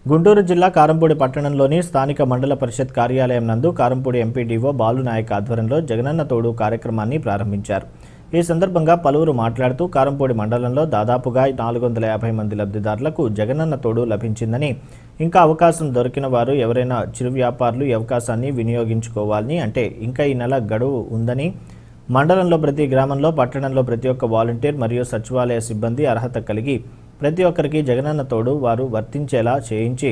గుంటూరు జిల్లా కారంపూడి పట్టణంలోని స్థానిక మండల పరిషత్ కార్యాలయం నందు కారంపూడి ఎంపీడీఓ బాలు నాయక్ ఆధ్వర్యంలో జగనన్న తోడు కార్యక్రమాన్ని ప్రారంభించారు ఈ సందర్భంగా పలువురు మాట్లాడుతూ కారంపూడి మండలంలో దాదాపుగా నాలుగు వందల యాభై మంది లబ్ధిదారులకు జగనన్న తోడు లభించిందని ఇంకా అవకాశం దొరికిన వారు ఎవరైనా చిరు వ్యాపారులు ఈ అవకాశాన్ని వినియోగించుకోవాలని అంటే ఇంకా ఈ నెల గడువు ఉందని మండలంలో ప్రతి గ్రామంలో పట్టణంలో ప్రతి ఒక్క వాలంటీర్ మరియు సచివాలయ సిబ్బంది అర్హత కలిగి ప్రతి ఒక్కరికి జగనన్న తోడు వారు వర్తించేలా చేయించి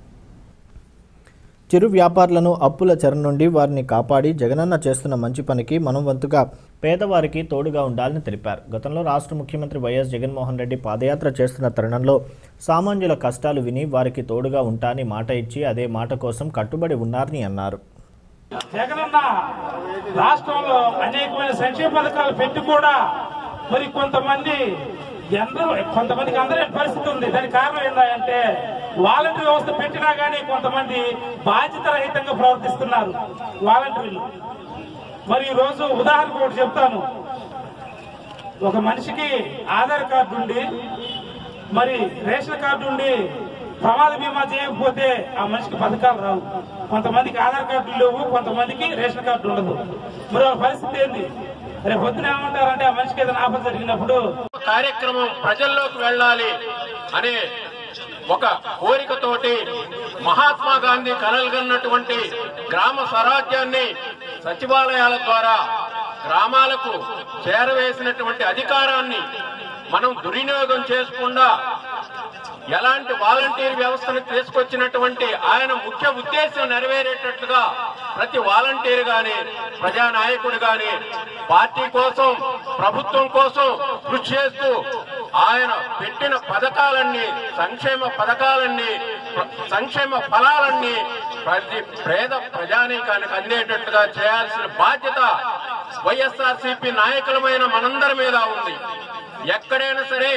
చిరు వ్యాపారులను అప్పుల చెర నుండి వారిని కాపాడి జగనన్న చేస్తున్న మంచి పనికి మనం వంతుగా పేదవారికి తోడుగా ఉండాలని తెలిపారు గతంలో రాష్ట్ర ముఖ్యమంత్రి వైఎస్ జగన్మోహన్ రెడ్డి పాదయాత్ర చేస్తున్న తరుణంలో సామాన్యుల కష్టాలు విని వారికి తోడుగా ఉంటాని మాట ఇచ్చి అదే మాట కోసం కట్టుబడి ఉన్నారని అన్నారు జగనన్న రాష్ట్రంలో అనేకమైన సంక్షేమ పథకాలు పెట్టి కూడా మరి కొంతమంది అందరూ కొంతమందికి అందరూ పరిస్థితి ఉంది దానికి కారణం ఏంటంటే వాలంటీర్ వ్యవస్థ పెట్టినా గానీ కొంతమంది బాధ్యత రహితంగా ప్రవర్తిస్తున్నారు వాలంటీర్లు మరి ఈ రోజు ఉదాహరణకు ఒకటి చెప్తాను ఒక మనిషికి ఆధార్ కార్డు ఉండి మరి రేషన్ కార్డు ఉండి ప్రమాద బీమా చేయకపోతే ఆ మనిషికి పథకాలు రావు కొంతమందికి ఆధార్ కార్డు లేవు కొంతమందికి రేషన్ కార్డు ఉండదు మరి వాళ్ళ పరిస్థితి ఏంది రేపు పొద్దున ఏమంటారంటే ఆ మనిషికి ఏదైనా ఆపద జరిగినప్పుడు కార్యక్రమం ప్రజల్లోకి వెళ్ళాలి అనే ఒక కోరికతోటి మహాత్మా గాంధీ కలలుగన్నటువంటి గ్రామ స్వరాజ్యాన్ని సచివాలయాల ద్వారా గ్రామాలకు చేరవేసినటువంటి అధికారాన్ని మనం దుర్వినియోగం చేసుకుండా ఎలాంటి వాలంటీర్ వ్యవస్థను తీసుకొచ్చినటువంటి ఆయన ముఖ్య ఉద్దేశం నెరవేరేటట్లుగా ప్రతి వాలంటీర్ గాని ప్రజానాయకుడు గాని పార్టీ కోసం ప్రభుత్వం కోసం కృషి చేస్తూ ఆయన పెట్టిన పథకాలన్నీ సంక్షేమ పథకాలన్నీ ప్ర- సంక్షేమ ఫలాలన్నీ ప్రతి పేద ప్రజానీకానికి అందేటట్లుగా చేయాల్సిన బాధ్యత వైఎస్ఆర్ నాయకులమైన మనందరి మీద ఉంది ఎక్కడైనా సరే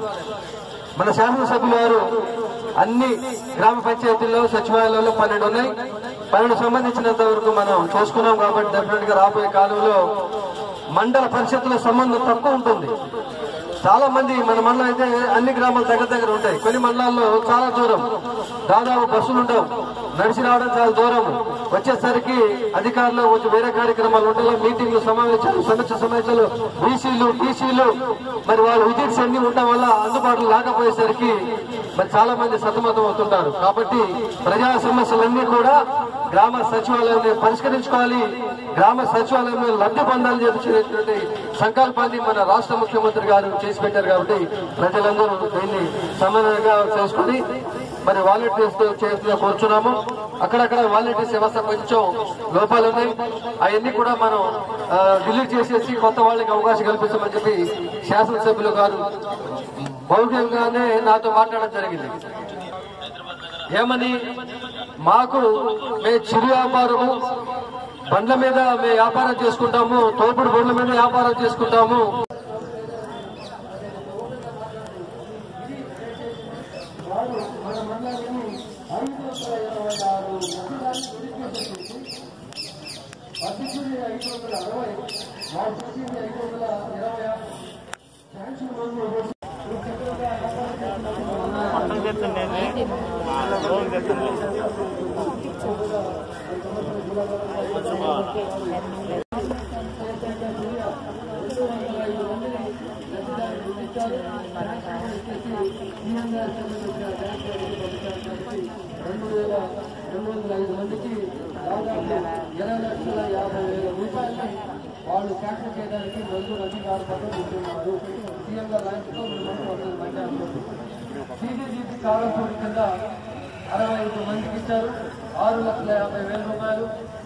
మన శాసనసభ్యులు వారు అన్ని గ్రామ పంచాయతీల్లో సచివాలయాల్లో పన్నెండు ఉన్నాయి పన్నెండు సంబంధించినంత వరకు మనం చూసుకున్నాం కాబట్టి డెఫినెట్ గా రాబోయే కాలంలో మండల పరిషత్తుల సంబంధం తక్కువ ఉంటుంది చాలా మంది మన మండలం అయితే అన్ని గ్రామాలు దగ్గర దగ్గర ఉంటాయి కొన్ని మండలాల్లో చాలా దూరం దాదాపు బస్సులు ఉండవు నడిచి రావడం చాలా దూరం వచ్చేసరికి అధికారులు కొంచెం వేరే కార్యక్రమాలు ఉంటాయి మీటింగ్లు సమావేశాలు సమీక్ష సమావేశాలు బీసీలు టీసీలు మరి వాళ్ళ విజిట్స్ అన్ని ఉండడం వల్ల అందుబాటులో లేకపోయేసరికి మరి చాలా మంది సతమతం అవుతుంటారు కాబట్టి ప్రజా సమస్యలన్నీ కూడా గ్రామ సచివాలయాన్ని పరిష్కరించుకోవాలి గ్రామ సచివాలయంలో లబ్ధి పొందాలని చెప్పినటువంటి సంకల్పాన్ని మన రాష్ట్ర ముఖ్యమంత్రి గారు చేసి పెట్టారు కాబట్టి ప్రజలందరూ దీన్ని సమన్వయంగా చేసుకుని మరి వాలంటీర్స్ తో చేతిలో కూర్చున్నాము అక్కడక్కడ వాలంటీర్స్ వ్యవస్థ కొంచెం లోపాలు ఉన్నాయి అవన్నీ కూడా మనం ఆ, డిలీట్ చేసేసి కొత్త వాళ్ళకి అవకాశం కల్పించమని చెప్పి శాసనసభ్యులు గారు భౌతికంగానే నాతో మాట్లాడడం జరిగింది ఏమని మాకు మే చిరు వ్యాపారము బండ్ల మీద మేము వ్యాపారం చేసుకుంటాము తోపుడు బండ్ల మీద వ్యాపారం చేసుకుంటాము రెండు వేల రెండు వందల ఐదు మందికి దాదాపు ఇరవై లక్షల యాభై వేల రూపాయలని వాళ్ళు శాంక్షన్ చేయడానికి మంజూరు అధికార పట్ల ఉంటున్నారు సీఎం గారు లాంచ్తో మధ్యాహ్నం సీజీజీపీ కాలంపూడి కింద అరవై ఐదు మందికి ఇచ్చారు ఆరు లక్షల యాభై వేల రూపాయలు